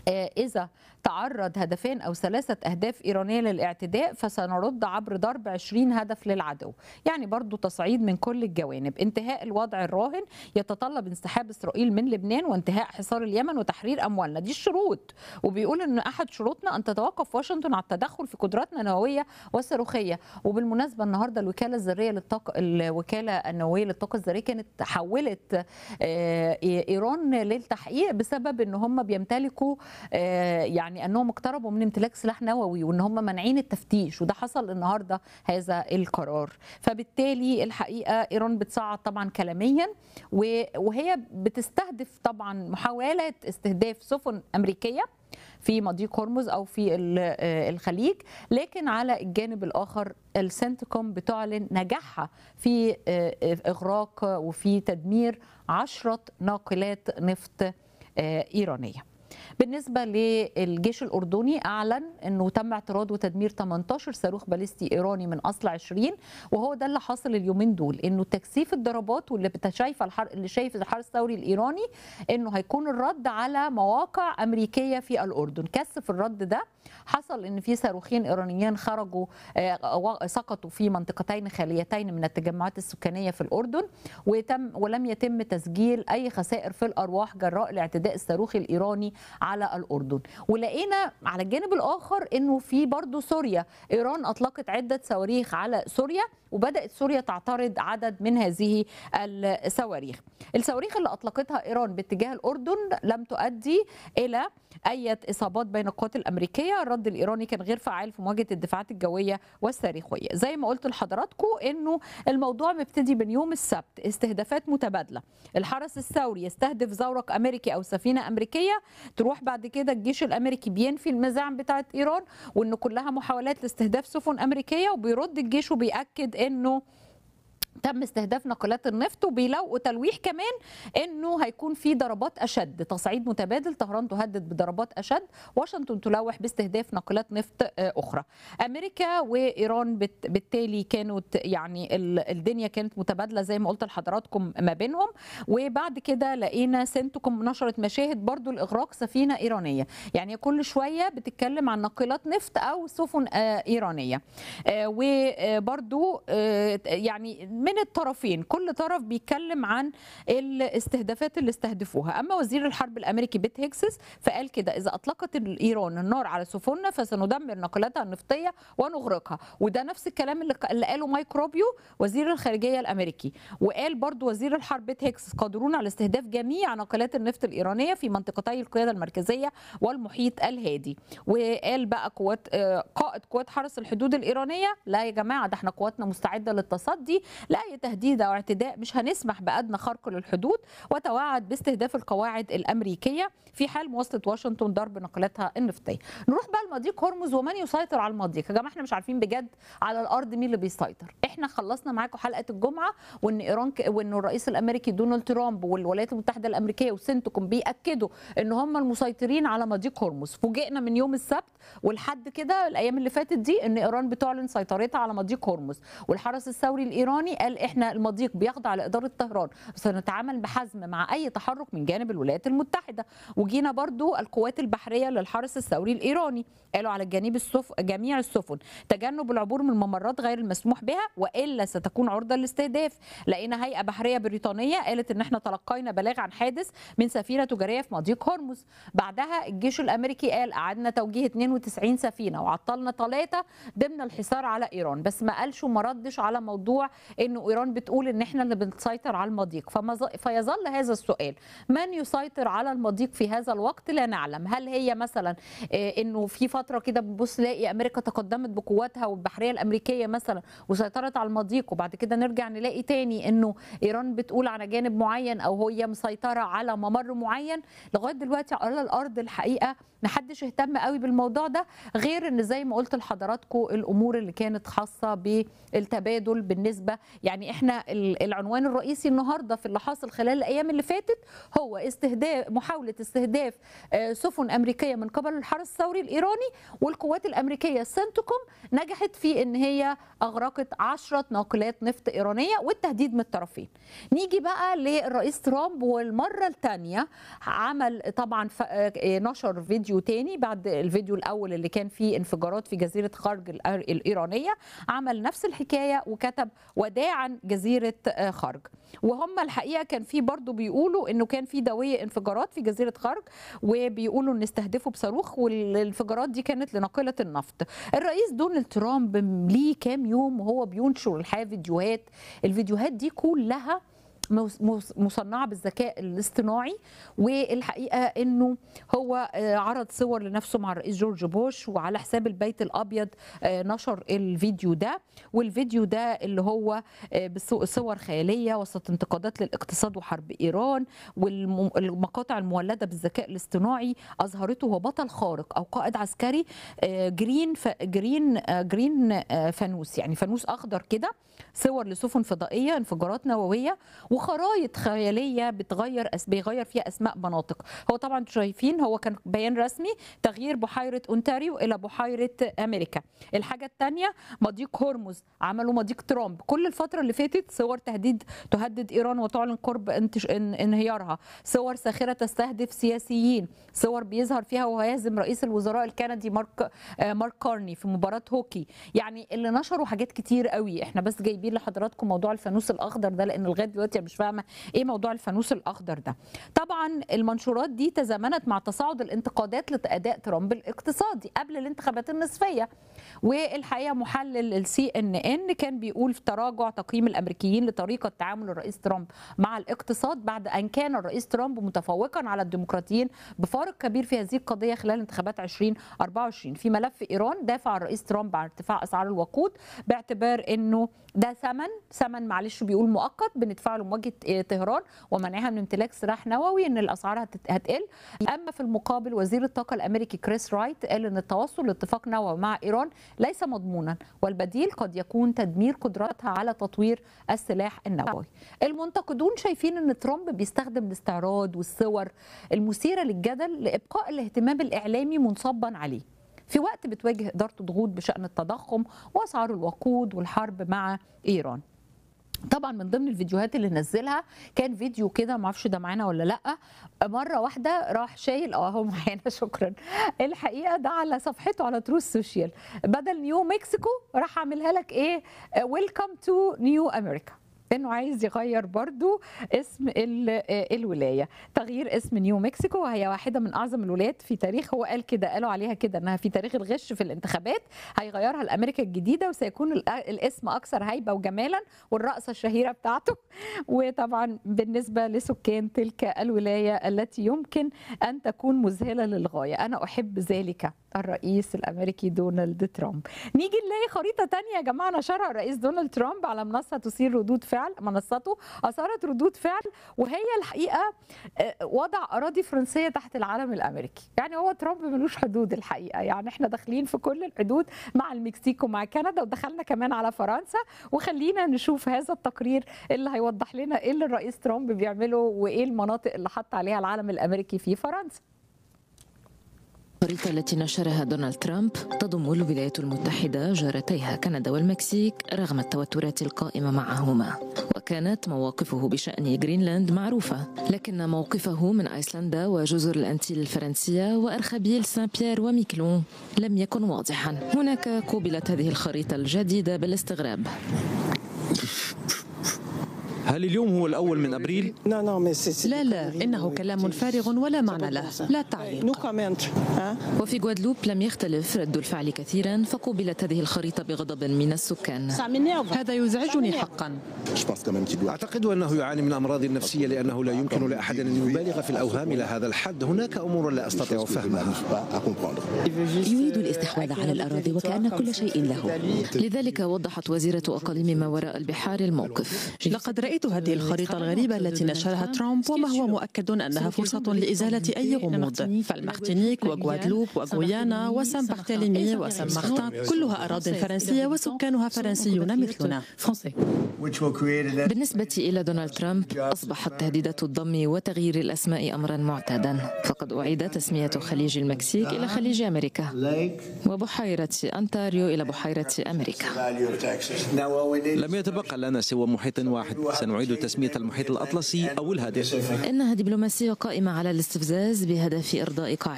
إذا تعرض هدفين أو ثلاثة أهداف إيرانية للاعتداء فسنرد عبر ضرب 20 هدف للعدو يعني برضو تصعيد من كل الجوانب انتهاء الوضع الراهن يتطلب انسحاب إسرائيل من لبنان وانتهاء حصار اليمن وتحرير أموالنا دي الشروط وبيقول أن أحد شروطنا أن تتوقف واشنطن عن التدخل في قدراتنا النووية والصاروخية وبالمناسبة النهاردة الوكالة الذرية للطاقة الوكالة النووية للطاقة الذرية كانت حولت إيران للتحقيق بسبب أن هم بيمتلكوا يعني انهم اقتربوا من امتلاك سلاح نووي وان هم مانعين التفتيش وده حصل النهارده هذا القرار فبالتالي الحقيقه ايران بتصعد طبعا كلاميا وهي بتستهدف طبعا محاوله استهداف سفن امريكيه في مضيق هرمز او في الخليج لكن على الجانب الاخر السنتكوم بتعلن نجاحها في اغراق وفي تدمير عشرة ناقلات نفط ايرانيه بالنسبة للجيش الأردني أعلن أنه تم اعتراض وتدمير 18 صاروخ باليستي إيراني من أصل 20 وهو ده اللي حاصل اليومين دول أنه تكثيف الضربات واللي شايفه الحر... اللي شايف الحرس الثوري الإيراني أنه هيكون الرد على مواقع أمريكية في الأردن كثف الرد ده حصل ان في صاروخين ايرانيين خرجوا سقطوا في منطقتين خاليتين من التجمعات السكانيه في الاردن وتم ولم يتم تسجيل اي خسائر في الارواح جراء الاعتداء الصاروخي الايراني على الاردن ولقينا على الجانب الاخر انه في برضه سوريا ايران اطلقت عده صواريخ على سوريا وبدات سوريا تعترض عدد من هذه الصواريخ الصواريخ اللي اطلقتها ايران باتجاه الاردن لم تؤدي الى اي اصابات بين القوات الامريكيه الرد الايراني كان غير فعال في مواجهه الدفاعات الجويه والصاروخيه زي ما قلت لحضراتكم انه الموضوع مبتدي من يوم السبت استهدافات متبادله الحرس الثوري يستهدف زورق امريكي او سفينه امريكيه تروح بعد كده الجيش الامريكي بينفي المزاعم بتاعه ايران وان كلها محاولات لاستهداف سفن امريكيه وبيرد الجيش وبياكد انه تم استهداف ناقلات النفط وبيلو تلويح كمان انه هيكون في ضربات اشد تصعيد متبادل طهران تهدد بضربات اشد واشنطن تلوح باستهداف ناقلات نفط اخرى امريكا وايران بالتالي كانت يعني الدنيا كانت متبادله زي ما قلت لحضراتكم ما بينهم وبعد كده لقينا سنتكم نشرت مشاهد برضو لاغراق سفينه ايرانيه يعني كل شويه بتتكلم عن ناقلات نفط او سفن ايرانيه وبرضو يعني من الطرفين كل طرف بيتكلم عن الاستهدافات اللي استهدفوها اما وزير الحرب الامريكي بيت هيكسس فقال كده اذا اطلقت ايران النار على سفننا فسندمر ناقلاتها النفطيه ونغرقها وده نفس الكلام اللي قاله مايك روبيو وزير الخارجيه الامريكي وقال برضو وزير الحرب بيت هيكسس قادرون على استهداف جميع ناقلات النفط الايرانيه في منطقتي القياده المركزيه والمحيط الهادي وقال بقى قوات قائد قوات حرس الحدود الايرانيه لا يا جماعه ده احنا قواتنا مستعده للتصدي لاي تهديد او اعتداء مش هنسمح بادنى خرق للحدود وتوعد باستهداف القواعد الامريكيه في حال مواصله واشنطن ضرب ناقلاتها النفطيه. نروح بقى لمضيق هرمز ومن يسيطر على المضيق، يا جماعه احنا مش عارفين بجد على الارض مين اللي بيسيطر، احنا خلصنا معاكم حلقه الجمعه وان ايران ك... وان الرئيس الامريكي دونالد ترامب والولايات المتحده الامريكيه وسنتكم بياكدوا ان هم المسيطرين على مضيق هرمز، فوجئنا من يوم السبت ولحد كده الايام اللي فاتت دي ان ايران بتعلن سيطرتها على مضيق هرمز، والحرس الثوري الايراني قال احنا المضيق بيخضع لاداره طهران سنتعامل بحزم مع اي تحرك من جانب الولايات المتحده وجينا برضو القوات البحريه للحرس الثوري الايراني قالوا على الجانب السف... جميع السفن تجنب العبور من الممرات غير المسموح بها والا ستكون عرضه للاستهداف لقينا هيئه بحريه بريطانيه قالت ان احنا تلقينا بلاغ عن حادث من سفينه تجاريه في مضيق هرمز بعدها الجيش الامريكي قال اعدنا توجيه 92 سفينه وعطلنا ثلاثه ضمن الحصار على ايران بس ما قالش وما ردش على موضوع انه ايران بتقول ان احنا اللي بنسيطر على المضيق فمز... فيظل هذا السؤال من يسيطر على المضيق في هذا الوقت لا نعلم هل هي مثلا إيه انه في فتره كده بنبص نلاقي امريكا تقدمت بقواتها والبحريه الامريكيه مثلا وسيطرت على المضيق وبعد كده نرجع نلاقي تاني انه ايران بتقول على جانب معين او هي مسيطره على ممر معين لغايه دلوقتي على الارض الحقيقه محدش اهتم قوي بالموضوع الموضوع ده غير ان زي ما قلت لحضراتكم الامور اللي كانت خاصه بالتبادل بالنسبه يعني احنا العنوان الرئيسي النهارده في اللي حاصل خلال الايام اللي فاتت هو استهداف محاوله استهداف سفن امريكيه من قبل الحرس الثوري الايراني والقوات الامريكيه سنتكم نجحت في ان هي اغرقت 10 ناقلات نفط ايرانيه والتهديد من الطرفين. نيجي بقى للرئيس ترامب والمره الثانيه عمل طبعا نشر فيديو تاني بعد الفيديو الاول اللي كان فيه انفجارات في جزيره خرج الايرانيه عمل نفس الحكايه وكتب وداعا جزيره خرج وهم الحقيقه كان في برضه بيقولوا انه كان في دويه انفجارات في جزيره خرج وبيقولوا ان استهدفوا بصاروخ والانفجارات دي كانت لناقله النفط الرئيس دونالد ترامب ليه كام يوم وهو بينشر الحقيقه فيديوهات الفيديوهات دي كلها مصنعه بالذكاء الاصطناعي والحقيقه انه هو عرض صور لنفسه مع الرئيس جورج بوش وعلى حساب البيت الابيض نشر الفيديو ده والفيديو ده اللي هو بصور خياليه وسط انتقادات للاقتصاد وحرب ايران والمقاطع المولده بالذكاء الاصطناعي اظهرته هو بطل خارق او قائد عسكري جرين جرين جرين فانوس يعني فانوس اخضر كده صور لسفن فضائيه انفجارات نوويه وخرايط خياليه بتغير أس... بيغير فيها اسماء مناطق هو طبعا شايفين هو كان بيان رسمي تغيير بحيره اونتاريو الى بحيره امريكا الحاجه الثانيه مضيق هرمز عملوا مضيق ترامب كل الفتره اللي فاتت صور تهديد تهدد ايران وتعلن قرب انتش... ان... انهيارها صور ساخره تستهدف سياسيين صور بيظهر فيها وهو يهزم رئيس الوزراء الكندي مارك مارك كارني في مباراه هوكي يعني اللي نشروا حاجات كتير قوي احنا بس جايبين لحضراتكم موضوع الفانوس الاخضر ده لان لغايه دلوقتي مش فاهمه ايه موضوع الفانوس الاخضر ده طبعا المنشورات دي تزامنت مع تصاعد الانتقادات لاداء ترامب الاقتصادي قبل الانتخابات النصفيه والحقيقه محلل السي ان ان كان بيقول في تراجع تقييم الامريكيين لطريقه تعامل الرئيس ترامب مع الاقتصاد بعد ان كان الرئيس ترامب متفوقا على الديمقراطيين بفارق كبير في هذه القضيه خلال انتخابات 2024 في ملف ايران دافع الرئيس ترامب عن ارتفاع اسعار الوقود باعتبار انه ده ثمن ثمن معلش بيقول مؤقت بندفعه لمواجهه طهران ومنعها من امتلاك سلاح نووي ان الاسعار هتقل اما في المقابل وزير الطاقه الامريكي كريس رايت قال ان التوصل لاتفاق نووي مع ايران ليس مضمونا والبديل قد يكون تدمير قدراتها على تطوير السلاح النووي المنتقدون شايفين ان ترامب بيستخدم الاستعراض والصور المثيره للجدل لابقاء الاهتمام الاعلامي منصبا عليه في وقت بتواجه ادارته ضغوط بشان التضخم واسعار الوقود والحرب مع ايران طبعا من ضمن الفيديوهات اللي نزلها كان فيديو كده ما اعرفش ده معانا ولا لا مره واحده راح شايل اه هو معانا شكرا الحقيقه ده على صفحته على تروس سوشيال بدل نيو مكسيكو راح عاملها لك ايه ويلكم تو نيو امريكا انه عايز يغير برضو اسم الولايه تغيير اسم نيو مكسيكو وهي واحده من اعظم الولايات في تاريخ هو قال كده قالوا عليها كده انها في تاريخ الغش في الانتخابات هيغيرها لامريكا الجديده وسيكون الاسم اكثر هيبه وجمالا والرقصه الشهيره بتاعته وطبعا بالنسبه لسكان تلك الولايه التي يمكن ان تكون مذهله للغايه انا احب ذلك الرئيس الامريكي دونالد ترامب نيجي نلاقي خريطه تانية يا جماعه نشرها الرئيس دونالد ترامب على منصه تثير ردود فعل منصته اثارت ردود فعل وهي الحقيقه وضع اراضي فرنسيه تحت العلم الامريكي يعني هو ترامب ملوش حدود الحقيقه يعني احنا داخلين في كل الحدود مع المكسيك ومع كندا ودخلنا كمان على فرنسا وخلينا نشوف هذا التقرير اللي هيوضح لنا ايه اللي الرئيس ترامب بيعمله وايه المناطق اللي حط عليها العلم الامريكي في فرنسا الخريطة التي نشرها دونالد ترامب تضم الولايات المتحدة جارتيها كندا والمكسيك رغم التوترات القائمة معهما وكانت مواقفه بشأن جرينلاند معروفة لكن موقفه من أيسلندا وجزر الأنتيل الفرنسية وأرخبيل سان بيير وميكلون لم يكن واضحا هناك قوبلت هذه الخريطة الجديدة بالاستغراب هل اليوم هو الأول من أبريل؟ لا لا إنه كلام فارغ ولا معنى له لا تعليق وفي غوادلوب لم يختلف رد الفعل كثيرا فقوبلت هذه الخريطة بغضب من السكان هذا يزعجني حقا أعتقد أنه يعاني من أمراض نفسية لأنه لا يمكن لأحد أن يبالغ في الأوهام إلى هذا الحد هناك أمور لا أستطيع فهمها يريد الاستحواذ على الأراضي وكأن كل شيء له لذلك وضحت وزيرة أقاليم ما وراء البحار الموقف لقد رأيت رأيت هذه الخريطة الغريبة التي نشرها ترامب وما هو مؤكد أنها فرصة لإزالة أي غموض فالمارتينيك وغوادلوب وغويانا وسان بارتيليمي وسان مارتان كلها أراضٍ فرنسية وسكانها فرنسيون مثلنا بالنسبة إلى دونالد ترامب أصبحت تهديدات الضم وتغيير الأسماء أمرا معتادا فقد أعيد تسمية خليج المكسيك إلى خليج أمريكا وبحيرة أنتاريو إلى بحيرة أمريكا لم يتبقى لنا سوى محيط واحد سنعيد تسمية المحيط الأطلسي أو الهادئ إنها دبلوماسية قائمة على الاستفزاز بهدف إرضاء قاعدة